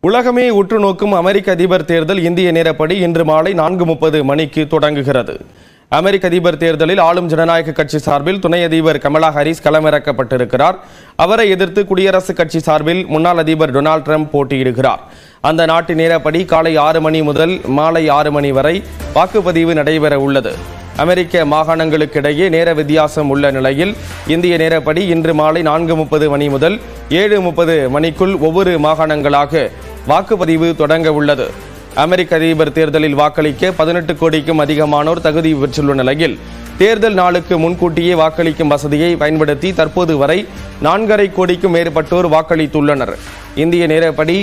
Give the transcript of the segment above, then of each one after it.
உலகமே உற்று நோக்கும் அமெரிக்க அதிபர் தேர்தல் இந்திய நேரப்படி இன்று மாலை நான்கு முப்பது மணிக்கு தொடங்குகிறது அமெரிக்க அதிபர் தேர்தலில் ஆளும் ஜனநாயக கட்சி சார்பில் துணை அதிபர் கமலா ஹாரிஸ் களமிறக்கப்பட்டிருக்கிறார் அவரை எதிர்த்து குடியரசுக் கட்சி சார்பில் முன்னாள் அதிபர் டொனால்ட் ட்ரம்ப் போட்டியிடுகிறார் அந்த நாட்டு நேரப்படி காலை ஆறு மணி முதல் மாலை ஆறு மணி வரை வாக்குப்பதிவு நடைபெற உள்ளது அமெரிக்க மாகாணங்களுக்கிடையே நேர வித்தியாசம் உள்ள நிலையில் இந்திய நேரப்படி இன்று மாலை நான்கு முப்பது மணி முதல் ஏழு முப்பது மணிக்குள் ஒவ்வொரு மாகாணங்களாக வாக்குப்பதிவு தொடங்க உள்ளது அமெரிக்க அதிபர் தேர்தலில் வாக்களிக்க பதினெட்டு கோடிக்கும் அதிகமானோர் தகுதி பெற்றுள்ள நிலையில் தேர்தல் நாளுக்கு முன்கூட்டியே வாக்களிக்கும் வசதியை பயன்படுத்தி தற்போது வரை நான்கரை கோடிக்கும் மேற்பட்டோர் வாக்களித்துள்ளனர் இந்திய நேரப்படி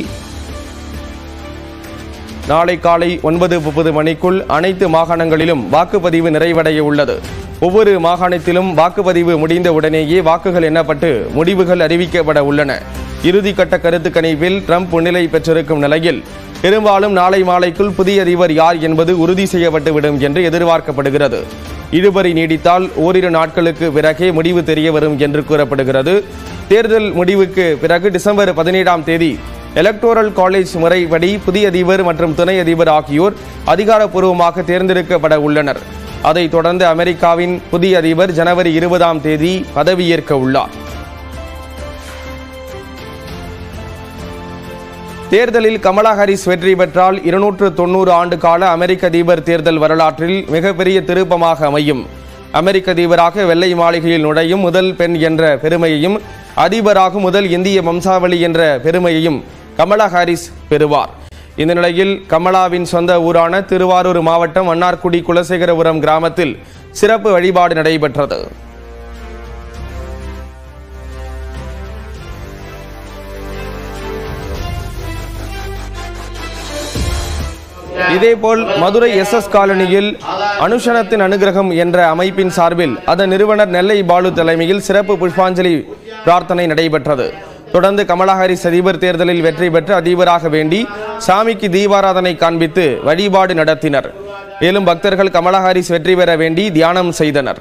நாளை காலை ஒன்பது முப்பது மணிக்குள் அனைத்து மாகாணங்களிலும் வாக்குப்பதிவு நிறைவடைய உள்ளது ஒவ்வொரு மாகாணத்திலும் வாக்குப்பதிவு முடிந்த உடனேயே வாக்குகள் எண்ணப்பட்டு முடிவுகள் அறிவிக்கப்பட உள்ளன இறுதிக்கட்ட கருத்து கணிப்பில் ட்ரம்ப் முன்னிலை பெற்றிருக்கும் நிலையில் பெரும்பாலும் நாளை மாலைக்குள் புதிய அதிபர் யார் என்பது உறுதி செய்யப்பட்டுவிடும் என்று எதிர்பார்க்கப்படுகிறது இழுபறி நீடித்தால் ஓரிரு நாட்களுக்கு பிறகே முடிவு தெரிய வரும் என்று கூறப்படுகிறது தேர்தல் முடிவுக்கு பிறகு டிசம்பர் பதினேழாம் தேதி எலக்டோரல் காலேஜ் முறைப்படி புதிய அதிபர் மற்றும் துணை அதிபர் ஆகியோர் அதிகாரப்பூர்வமாக தேர்ந்தெடுக்கப்பட உள்ளனர் அதைத் தொடர்ந்து அமெரிக்காவின் புதிய அதிபர் ஜனவரி இருபதாம் தேதி பதவியேற்க உள்ளார் தேர்தலில் கமலா ஹாரிஸ் வெற்றி பெற்றால் இருநூற்று தொண்ணூறு ஆண்டு கால அமெரிக்க அதிபர் தேர்தல் வரலாற்றில் மிகப்பெரிய திருப்பமாக அமையும் அமெரிக்க அதிபராக வெள்ளை மாளிகையில் நுழையும் முதல் பெண் என்ற பெருமையையும் அதிபராகும் முதல் இந்திய வம்சாவளி என்ற பெருமையையும் கமலா ஹாரிஸ் பெறுவார் இந்த நிலையில் கமலாவின் சொந்த ஊரான திருவாரூர் மாவட்டம் மன்னார்குடி குலசேகரபுரம் கிராமத்தில் சிறப்பு வழிபாடு நடைபெற்றது இதேபோல் மதுரை எஸ் எஸ் காலனியில் அனுஷனத்தின் அனுகிரகம் என்ற அமைப்பின் சார்பில் அதன் நிறுவனர் நெல்லை பாலு தலைமையில் சிறப்பு புஷ்பாஞ்சலி பிரார்த்தனை நடைபெற்றது தொடர்ந்து கமலா ஹாரிஸ் அதிபர் தேர்தலில் வெற்றி பெற்று அதிபராக வேண்டி சாமிக்கு தீபாராதனை காண்பித்து வழிபாடு நடத்தினர் மேலும் பக்தர்கள் கமலா ஹாரிஸ் வெற்றி பெற வேண்டி தியானம் செய்தனர்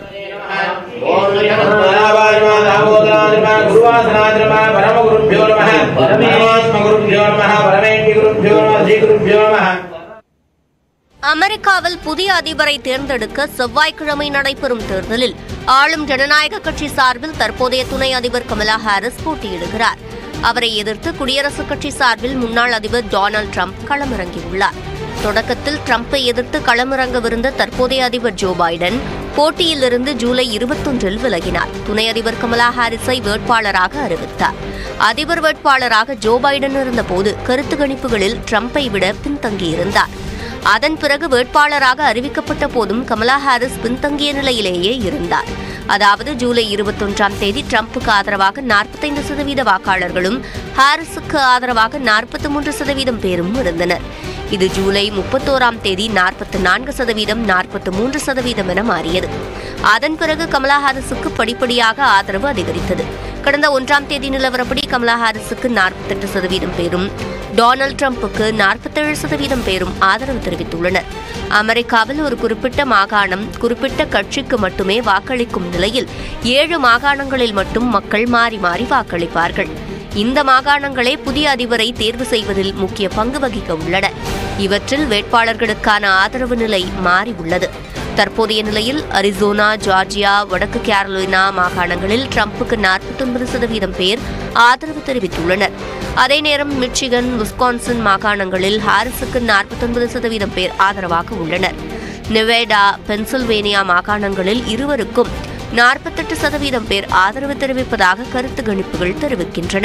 பரமகுருபியோ நம பரமாத்மகுருபியோ நம பரமேந்திகுருபியோ நம ஸ்ரீகுருபியோ நம அமெரிக்காவில் புதிய அதிபரை தேர்ந்தெடுக்க செவ்வாய்க்கிழமை நடைபெறும் தேர்தலில் ஆளும் ஜனநாயக கட்சி சார்பில் தற்போதைய துணை அதிபர் கமலா ஹாரிஸ் போட்டியிடுகிறார் அவரை எதிர்த்து குடியரசுக் கட்சி சார்பில் முன்னாள் அதிபர் டொனால்ட் ட்ரம்ப் களமிறங்கியுள்ளார் தொடக்கத்தில் ட்ரம்பை எதிர்த்து களமிறங்கவிருந்த தற்போதைய அதிபர் ஜோ பைடன் போட்டியிலிருந்து ஜூலை இருபத்தொன்றில் விலகினார் துணை அதிபர் கமலா ஹாரிஸை வேட்பாளராக அறிவித்தார் அதிபர் வேட்பாளராக ஜோ பைடன் இருந்தபோது கருத்து கணிப்புகளில் ட்ரம்பை விட பின்தங்கியிருந்தார் அதன் பிறகு வேட்பாளராக அறிவிக்கப்பட்ட போதும் கமலா ஹாரிஸ் பின்தங்கிய நிலையிலேயே இருந்தார் அதாவது ஜூலை இருபத்தொன்றாம் தேதி ட்ரம்புக்கு ஆதரவாக நாற்பத்தைந்து சதவீத வாக்காளர்களும் ஹாரிஸுக்கு ஆதரவாக நாற்பத்தி மூன்று சதவீதம் பேரும் இருந்தனர் இது ஜூலை முப்பத்தோராம் தேதி நாற்பத்தி நான்கு சதவீதம் நாற்பத்தி மூன்று சதவீதம் என மாறியது அதன் பிறகு கமலா ஹாரிஸுக்கு படிப்படியாக ஆதரவு அதிகரித்தது கடந்த ஒன்றாம் தேதி நிலவரப்படி கமலா ஹாரிஸுக்கு நாற்பத்தெட்டு சதவீதம் பேரும் டொனால்ட் ட்ரம்புக்கு நாற்பத்தேழு சதவீதம் பேரும் ஆதரவு தெரிவித்துள்ளனர் அமெரிக்காவில் ஒரு குறிப்பிட்ட மாகாணம் குறிப்பிட்ட கட்சிக்கு மட்டுமே வாக்களிக்கும் நிலையில் ஏழு மாகாணங்களில் மட்டும் மக்கள் மாறி மாறி வாக்களிப்பார்கள் இந்த மாகாணங்களே புதிய அதிபரை தேர்வு செய்வதில் முக்கிய பங்கு வகிக்க உள்ளன இவற்றில் வேட்பாளர்களுக்கான ஆதரவு நிலை மாறி உள்ளது தற்போதைய நிலையில் அரிசோனா ஜார்ஜியா வடக்கு கேரளினா மாகாணங்களில் ட்ரம்புக்கு நாற்பத்தொன்பது சதவீதம் பேர் ஆதரவு தெரிவித்துள்ளனர் அதே நேரம் மிச்சிகன் விஸ்கான்சன் மாகாணங்களில் ஹாரிஸுக்கு நாற்பத்தொன்பது சதவீதம் பேர் ஆதரவாக உள்ளனர் நெவேடா பென்சில்வேனியா மாகாணங்களில் இருவருக்கும் நாற்பத்தெட்டு சதவீதம் பேர் ஆதரவு தெரிவிப்பதாக கருத்து கணிப்புகள் தெரிவிக்கின்றன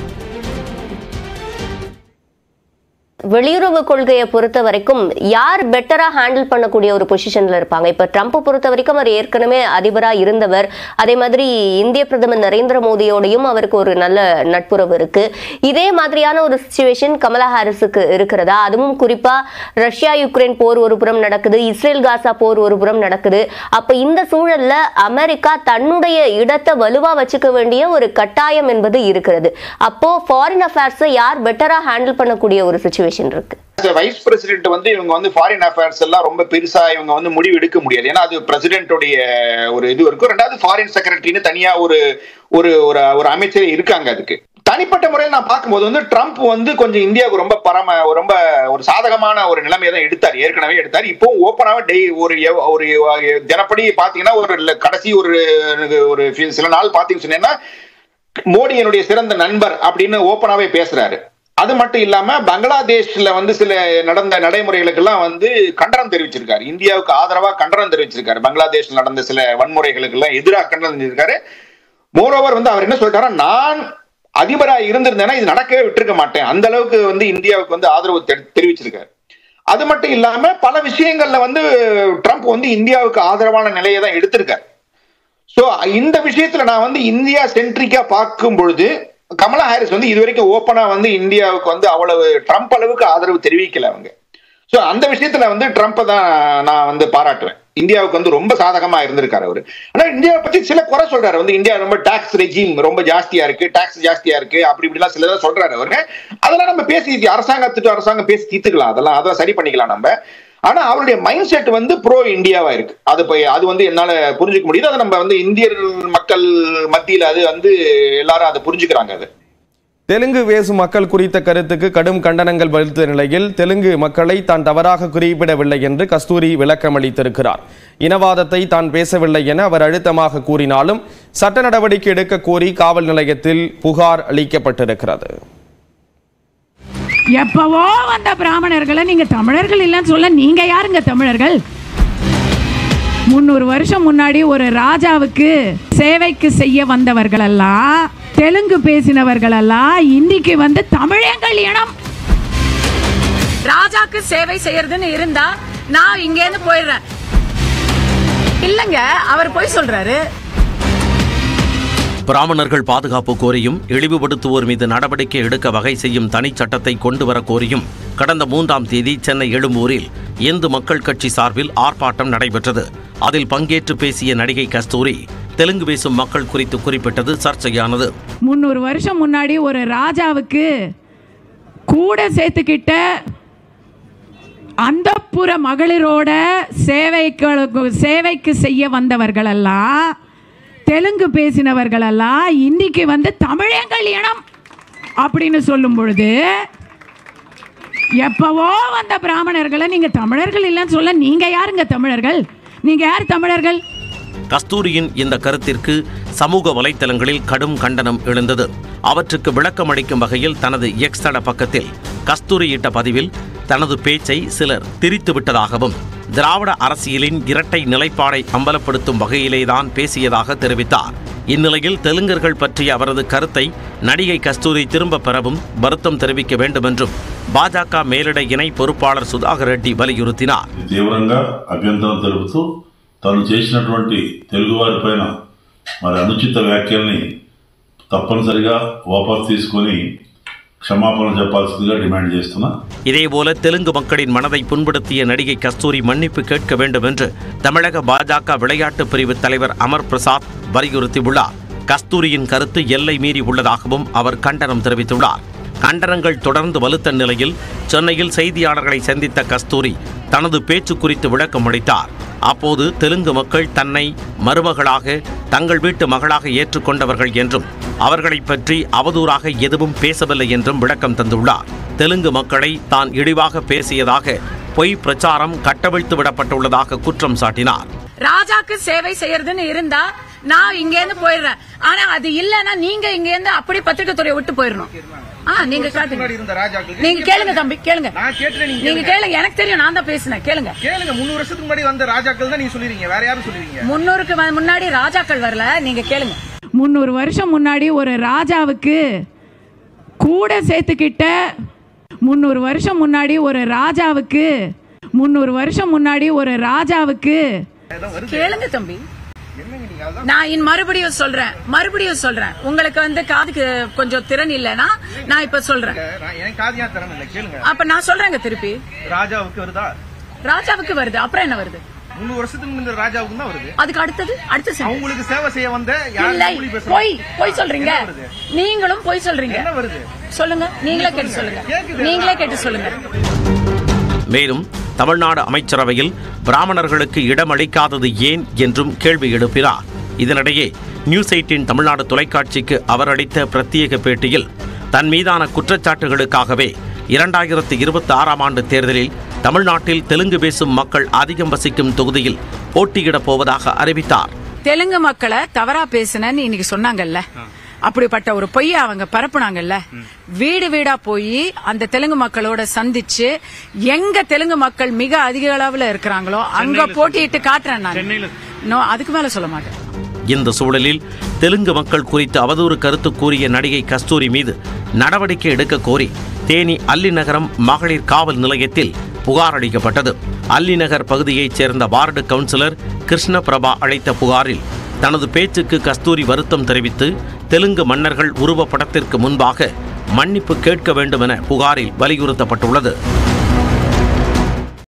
வெளியுறவு கொள்கையை பொறுத்த வரைக்கும் யார் பெட்டரா ஹேண்டில் பண்ணக்கூடிய ஒரு பொசிஷன்ல இருப்பாங்க இப்ப ட்ரம்ப்பை பொறுத்த வரைக்கும் அவர் ஏற்கனவே அதிபரா இருந்தவர் அதே மாதிரி இந்திய பிரதமர் நரேந்திர மோடியோடையும் அவருக்கு ஒரு நல்ல நட்புறவு இருக்கு இதே மாதிரியான ஒரு சுச்சுவேஷன் கமலா ஹாரிஸுக்கு இருக்கிறதா அதுவும் குறிப்பா ரஷ்யா யுக்ரைன் போர் ஒரு புறம் நடக்குது இஸ்ரேல் காசா போர் ஒரு புறம் நடக்குது அப்ப இந்த சூழல்ல அமெரிக்கா தன்னுடைய இடத்தை வலுவா வச்சுக்க வேண்டிய ஒரு கட்டாயம் என்பது இருக்கிறது அப்போ ஃபாரின் அஃபேர்ஸை யார் பெட்டரா ஹேண்டில் பண்ணக்கூடிய ஒரு சுச்சுவேஷன் இருக்கு வைஸ் பிரசிடென்ட் வந்து இவங்க வந்து ஃபாரின் அஃபேர்ஸ் எல்லாம் ரொம்ப பெருசா இவங்க வந்து முடிவு எடுக்க முடியாது ஏன்னா அது பிரசிடென்ட்டோடைய ஒரு இது இருக்கும் ரெண்டாவது ஃபாரின் செக்ரட்டரின்னு தனியா ஒரு ஒரு ஒரு ஒரு அமைச்சரே இருக்காங்க அதுக்கு தனிப்பட்ட முறையில் நான் பார்க்கும்போது வந்து ட்ரம்ப் வந்து கொஞ்சம் இந்தியாவுக்கு ரொம்ப பரம ரொம்ப ஒரு சாதகமான ஒரு நிலைமையை தான் எடுத்தார் ஏற்கனவே எடுத்தார் இப்போ ஓப்பனாக டெய் ஒரு எவ்- ஒரு தினப்படி பாத்தீங்கன்னா ஒரு ல- கடைசி ஒரு ஒரு சில நாள் பாத்தீங்கன்னு சொன்னீங்கன்னா மோடி என்னுடைய சிறந்த நண்பர் அப்படின்னு ஓப்பனாவே பேசுறாரு அது மட்டும் இல்லாம பங்களாதேஷ்ல வந்து சில நடந்த நடைமுறைகளுக்கெல்லாம் வந்து கண்டனம் தெரிவிச்சிருக்காரு இந்தியாவுக்கு ஆதரவா கண்டனம் தெரிவிச்சிருக்காரு பங்களாதேஷ்ல நடந்த சில வன்முறைகளுக்கு எல்லாம் எதிராக கண்டனம் தெரிவிச்சிருக்காரு மோரோவர் வந்து அவர் என்ன சொல்லிட்டாரா நான் அதிபரா இருந்திருந்தேன்னா இது நடக்கவே விட்டிருக்க மாட்டேன் அந்த அளவுக்கு வந்து இந்தியாவுக்கு வந்து ஆதரவு தெரி- தெரிவிச்சிருக்காரு அது மட்டும் இல்லாம பல விஷயங்கள்ல வந்து ட்ரம்ப் வந்து இந்தியாவுக்கு ஆதரவான நிலையை தான் எடுத்திருக்காரு சோ இந்த விஷயத்துல நான் வந்து இந்தியா சென்ட்ரிக்கா பார்க்கும் பொழுது கமலா ஹாரிஸ் வந்து இதுவரைக்கும் ஓப்பனா வந்து இந்தியாவுக்கு வந்து அவ்வளவு ட்ரம்ப் அளவுக்கு ஆதரவு தெரிவிக்கல அவங்க சோ அந்த விஷயத்துல வந்து ட்ரம்ப்பை தான் நான் வந்து பாராட்டுவேன் இந்தியாவுக்கு வந்து ரொம்ப சாதகமா இருந்திருக்காரு அவரு ஆனா இந்தியாவை பத்தி சில குறை சொல்றாரு வந்து இந்தியா ரொம்ப டாக்ஸ் ரெஜிம் ரொம்ப ஜாஸ்தியா இருக்கு டாக்ஸ் ஜாஸ்தியா இருக்கு அப்படி இப்படிலாம் சிலதான் சொல்றாரு அவரு அதெல்லாம் நம்ம பேசி அரசாங்கத்துக்கு அரசாங்கம் பேசி தீர்த்துக்கலாம் அதெல்லாம் அதெல்லாம் சரி பண்ணிக்கலாம் நம்ம ஆனா அவருடைய மைண்ட் செட் வந்து ப்ரோ இந்தியாவா இருக்கு அது போய் அது வந்து என்னால புரிஞ்சுக்க முடியுது அதை நம்ம வந்து இந்தியர் மக்கள் மத்தியில அது வந்து எல்லாரும் அதை புரிஞ்சுக்கிறாங்க அது தெலுங்கு வேசு மக்கள் குறித்த கருத்துக்கு கடும் கண்டனங்கள் வலுத்த நிலையில் தெலுங்கு மக்களை தான் தவறாக குறிப்பிடவில்லை என்று கஸ்தூரி விளக்கம் அளித்திருக்கிறார் இனவாதத்தை தான் பேசவில்லை என அவர் அழுத்தமாக கூறினாலும் சட்ட நடவடிக்கை எடுக்க கோரி காவல் நிலையத்தில் புகார் அளிக்கப்பட்டிருக்கிறது எப்பவோ வந்த பிராமணர்களை நீங்க தமிழர்கள் இல்லைன்னு சொல்ல நீங்க யாருங்க தமிழர்கள் முந்நூறு வருஷம் முன்னாடி ஒரு ராஜாவுக்கு சேவைக்கு செய்ய வந்தவர்கள் எல்லாம் தெலுங்கு பேசினவர்கள் எல்லாம் இன்னைக்கு வந்து தமிழங்கள் இனம் ராஜாக்கு சேவை செய்யறதுன்னு இருந்தா நான் இங்க இருந்து போயிடுறேன் இல்லங்க அவர் போய் சொல்றாரு பிராமணர்கள் பாதுகாப்பு கோரியும் இழிவுபடுத்துவோர் மீது நடவடிக்கை எடுக்க வகை செய்யும் தனிச் சட்டத்தை கொண்டு வர கோரியும் கடந்த மூன்றாம் தேதி சென்னை எழும்பூரில் இந்து மக்கள் கட்சி சார்பில் ஆர்ப்பாட்டம் நடைபெற்றது அதில் பங்கேற்று பேசிய நடிகை கஸ்தூரி தெலுங்கு பேசும் மக்கள் குறித்து குறிப்பிட்டது சர்ச்சையானது முந்நூறு வருஷம் முன்னாடி ஒரு ராஜாவுக்கு கூட சேர்த்துக்கிட்ட அந்தப்புற மகளிரோட சேவைக்கு சேவைக்கு செய்ய வந்தவர்களெல்லாம் தெலுங்கு பேசினவர்களெல்லாம் இன்னைக்கு வந்து தமிழங்கள் இனம் அப்படின்னு சொல்லும் பொழுது எப்பவோ வந்த பிராமணர்களை நீங்க தமிழர்கள் இல்லைன்னு சொல்ல நீங்க யாருங்க தமிழர்கள் நீங்க யார் தமிழர்கள் கஸ்தூரியின் இந்த கருத்திற்கு சமூக வலைத்தளங்களில் கடும் கண்டனம் எழுந்தது அவற்றுக்கு விளக்கம் அளிக்கும் வகையில் தனது எக்ஸ் தள பக்கத்தில் கஸ்தூரி இட்ட பதிவில் தனது பேச்சை சிலர் திரித்து விட்டதாகவும் திராவிட அரசியலின் இரட்டை நிலைப்பாடை அம்பலப்படுத்தும் வகையிலேதான் பேசியதாக தெரிவித்தார் இந்நிலையில் தெலுங்கர்கள் பற்றிய அவரது கருத்தை நடிகை கஸ்தூரி திரும்ப பெறவும் வருத்தம் தெரிவிக்க வேண்டும் என்றும் பாஜக மேலிட இணை பொறுப்பாளர் சுதாகர் ரெட்டி வலியுறுத்தினார் తీవ్రంగా అభ్యంతరం తెలుపుతూ తను చేసినటువంటి తెలుగువారి పైన మరి అనుచిత వ్యాఖ్యల్ని తప్పనిసరిగా వాపసు తీసుకొని క్షమాపణ చెప్పాల్సిందిగా డిమాండ్ చేస్తున్నా இதேபோல தெலுங்கு மக்களின் மனதை புண்படுத்திய நடிகை கஸ்தூரி மன்னிப்பு கேட்க வேண்டும் என்று தமிழக பாஜக விளையாட்டு பிரிவு தலைவர் அமர் பிரசாத் வலியுறுத்தியுள்ளார் கஸ்தூரியின் கருத்து எல்லை மீறி உள்ளதாகவும் அவர் கண்டனம் தெரிவித்துள்ளார் கண்டனங்கள் தொடர்ந்து வலுத்த நிலையில் சென்னையில் செய்தியாளர்களை சந்தித்த கஸ்தூரி தனது பேச்சு குறித்து விளக்கம் அளித்தார் அப்போது தெலுங்கு மக்கள் தன்னை மருமகளாக தங்கள் வீட்டு மகளாக ஏற்றுக்கொண்டவர்கள் என்றும் அவர்களைப் பற்றி அவதூறாக எதுவும் பேசவில்லை என்றும் விளக்கம் தந்துள்ளார் தெலுங்கு மக்களை தான் இழிவாக பேசியதாக பொய் பிரச்சாரம் கட்டவிழ்த்து விடப்பட்டுள்ளதாக குற்றம் சாட்டினார் ராஜாக்கு சேவை செய்யறதுன்னு இருந்தா நான் இங்க இருந்து போயிடுறேன் ஆனா அது இல்லன்னா நீங்க இங்க இருந்து அப்படி பத்திரிக்கை துறையை விட்டு போயிடணும் ஆ நீங்க காட்டுங்க இருந்த ராஜாக்கள் நீங்க கேளுங்க தம்பி கேளுங்க நான் கேட்டுறேன் நீங்க நீங்க கேளுங்க எனக்கு தெரியும் நான் தான் பேசினேன் கேளுங்க கேளுங்க முன்னூறு வருஷத்துக்கு முன்னாடி வந்த ராஜாக்கள் தான் நீங்க சொல்லிருக்கீங்க வேற யாரும் சொல்லிருக்கீங்க முன்னூறுக்கு ம- முன்னாடி ராஜாக்கள் வரல நீங்க கேளுங்க முந்நூறு வருஷம் முன்னாடி ஒரு ராஜாவுக்கு கூட சேர்த்துக்கிட்ட முந்நூறு வருஷம் முன்னாடி ஒரு ராஜாவுக்கு முந்நூறு வருஷம் முன்னாடி ஒரு ராஜாவுக்கு கேளுங்க தம்பி நான் இன் மறுபடியும் சொல்றேன் மறுபடியும் சொல்றேன் உங்களுக்கு வந்து காதுக்கு கொஞ்சம் திறன் இல்லைன்னா நான் இப்ப சொல்றேன் நான் என் காதியா தரம் இல்ல கேளுங்க அப்ப நான் சொல்றேங்க திருப்பி ராஜாவுக்கு வருதா ராஜாவுக்கு வருது அப்புறம் என்ன வருது முன்னூறு வருஷத்துக்கு முன்ன ராஜாவுக்கு தான் வருது அதுக்கு அடுத்தது அடுத்த sentence. அவங்களுக்கு சேவை செய்ய வந்த யார் இல்லை மொழி பொய் பேசுறாங்க பொய் சொல்றீங்க என்ன வருது? நீங்களும் பொய் சொல்றீங்க என்ன வருது சொல்லுங்க நீங்களே கேட்டு சொல்லுங்க கேக்குது. நீங்களே கேட்டு சொல்லுங்க மேலும் தமிழ்நாடு அமைச்சரவையில் பிராமணர்களுக்கு இடமளிக்காதது ஏன் என்றும் கேள்வி எழுப்பினார் இதனிடையே நியூஸ் எயிட்டின் தமிழ்நாடு தொலைக்காட்சிக்கு அவர் அளித்த பிரத்யேக பேட்டியில் தன் மீதான குற்றச்சாட்டுகளுக்காகவே இரண்டாயிரத்து இருபத்தி ஆறாம் ஆண்டு தேர்தலில் தமிழ்நாட்டில் தெலுங்கு பேசும் மக்கள் அதிகம் வசிக்கும் தொகுதியில் போட்டியிடப் போவதாக அறிவித்தார் தெலுங்கு மக்களை தவறா பேசுனேன்னு இன்னைக்கு சொன்னாங்கல்ல அப்படிப்பட்ட ஒரு பொய்ய அவங்க பரப்புனாங்கல்ல வீடு வீடா போய் அந்த தெலுங்கு மக்களோட சந்திச்சு எங்க தெலுங்கு மக்கள் மிக அதிக அளவுல இருக்கிறாங்களோ அங்க போட்டியிட்டு காட்டுறேன் நான் நோ அதுக்கு மேல சொல்ல மாட்டேன் இந்த சூழலில் தெலுங்கு மக்கள் குறித்து அவதூறு கருத்து கூறிய நடிகை கஸ்தூரி மீது நடவடிக்கை எடுக்க கோரி தேனி அல்லிநகரம் மகளிர் காவல் நிலையத்தில் புகார் அளிக்கப்பட்டது அல்லிநகர் பகுதியைச் சேர்ந்த வார்டு கவுன்சிலர் கிருஷ்ண பிரபா அளித்த புகாரில் தனது பேச்சுக்கு கஸ்தூரி வருத்தம் தெரிவித்து தெலுங்கு மன்னர்கள் உருவப்படத்திற்கு முன்பாக மன்னிப்பு கேட்க வேண்டும் என புகாரில் வலியுறுத்தப்பட்டுள்ளது